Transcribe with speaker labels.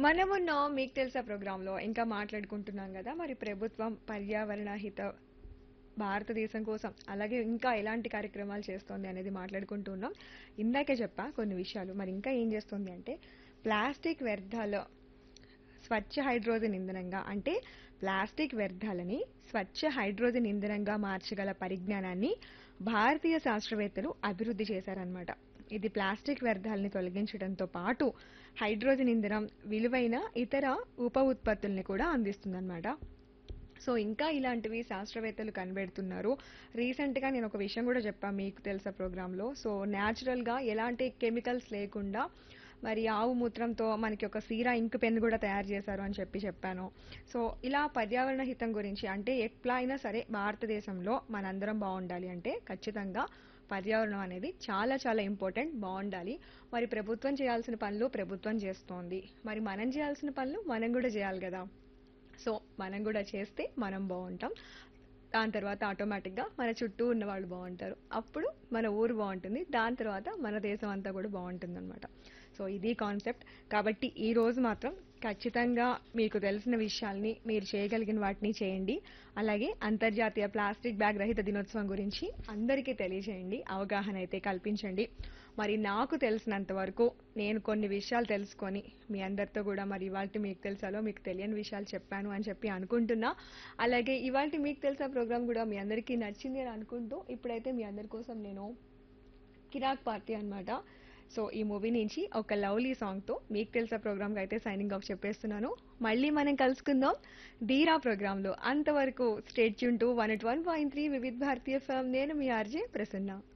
Speaker 1: మనమున్న మీకు తెలుసా ప్రోగ్రాంలో ఇంకా మాట్లాడుకుంటున్నాం కదా మరి ప్రభుత్వం పర్యావరణ హిత భారతదేశం కోసం అలాగే ఇంకా ఎలాంటి కార్యక్రమాలు చేస్తోంది అనేది మాట్లాడుకుంటూ ఉన్నాం ఇందాకే చెప్పా కొన్ని విషయాలు మరి ఇంకా ఏం చేస్తుంది అంటే ప్లాస్టిక్ వ్యర్థాలు స్వచ్ఛ హైడ్రోజన్ ఇంధనంగా అంటే ప్లాస్టిక్ వ్యర్థాలని స్వచ్ఛ హైడ్రోజన్ ఇంధనంగా మార్చగల పరిజ్ఞానాన్ని భారతీయ శాస్త్రవేత్తలు అభివృద్ధి చేశారనమాట ఇది ప్లాస్టిక్ వ్యర్థాలని తొలగించడంతో పాటు హైడ్రోజన్ ఇంధనం విలువైన ఇతర ఉప ఉత్పత్తుల్ని కూడా అందిస్తుందన్నమాట సో ఇంకా ఇలాంటివి శాస్త్రవేత్తలు కనిపెడుతున్నారు రీసెంట్గా నేను ఒక విషయం కూడా చెప్పాను మీకు తెలుసా ప్రోగ్రాంలో సో న్యాచురల్గా ఎలాంటి కెమికల్స్ లేకుండా మరి ఆవు మూత్రంతో మనకి ఒక సీరా ఇంక్ పెన్ కూడా తయారు చేశారు అని చెప్పి చెప్పాను సో ఇలా పర్యావరణ హితం గురించి అంటే ఎట్లా అయినా సరే భారతదేశంలో మనందరం బాగుండాలి అంటే ఖచ్చితంగా పర్యావరణం అనేది చాలా చాలా ఇంపార్టెంట్ బాగుండాలి మరి ప్రభుత్వం చేయాల్సిన పనులు ప్రభుత్వం చేస్తోంది మరి మనం చేయాల్సిన పనులు మనం కూడా చేయాలి కదా సో మనం కూడా చేస్తే మనం బాగుంటాం దాని తర్వాత ఆటోమేటిక్గా మన చుట్టూ ఉన్న వాళ్ళు బాగుంటారు అప్పుడు మన ఊరు బాగుంటుంది దాని తర్వాత మన దేశం అంతా కూడా బాగుంటుంది అనమాట సో ఇది కాన్సెప్ట్ కాబట్టి ఈ రోజు మాత్రం ఖచ్చితంగా మీకు తెలిసిన విషయాల్ని మీరు చేయగలిగిన వాటిని చేయండి అలాగే అంతర్జాతీయ ప్లాస్టిక్ బ్యాగ్ రహిత దినోత్సవం గురించి అందరికీ తెలియజేయండి అవగాహన అయితే కల్పించండి మరి నాకు తెలిసినంత వరకు నేను కొన్ని విషయాలు తెలుసుకొని మీ అందరితో కూడా మరి ఇవాళ మీకు తెలుసాలో మీకు తెలియని విషయాలు చెప్పాను అని చెప్పి అనుకుంటున్నా అలాగే ఇవాళ మీకు తెలుసా ప్రోగ్రామ్ కూడా మీ అందరికీ నచ్చింది అని అనుకుంటూ ఇప్పుడైతే మీ అందరి కోసం నేను కిరాక్ పార్టీ అన్నమాట సో ఈ మూవీ నుంచి ఒక లవ్లీ సాంగ్తో మీకు తెలిసే ప్రోగ్రామ్కి అయితే సైనింగ్ ఆఫ్ చెప్పేస్తున్నాను మళ్ళీ మనం కలుసుకుందాం ధీరా ప్రోగ్రాంలో అంతవరకు స్టేట్ యూన్ to one eight one point three Vividh Bharati film నేను మీ ఆర్జే ప్రసన్న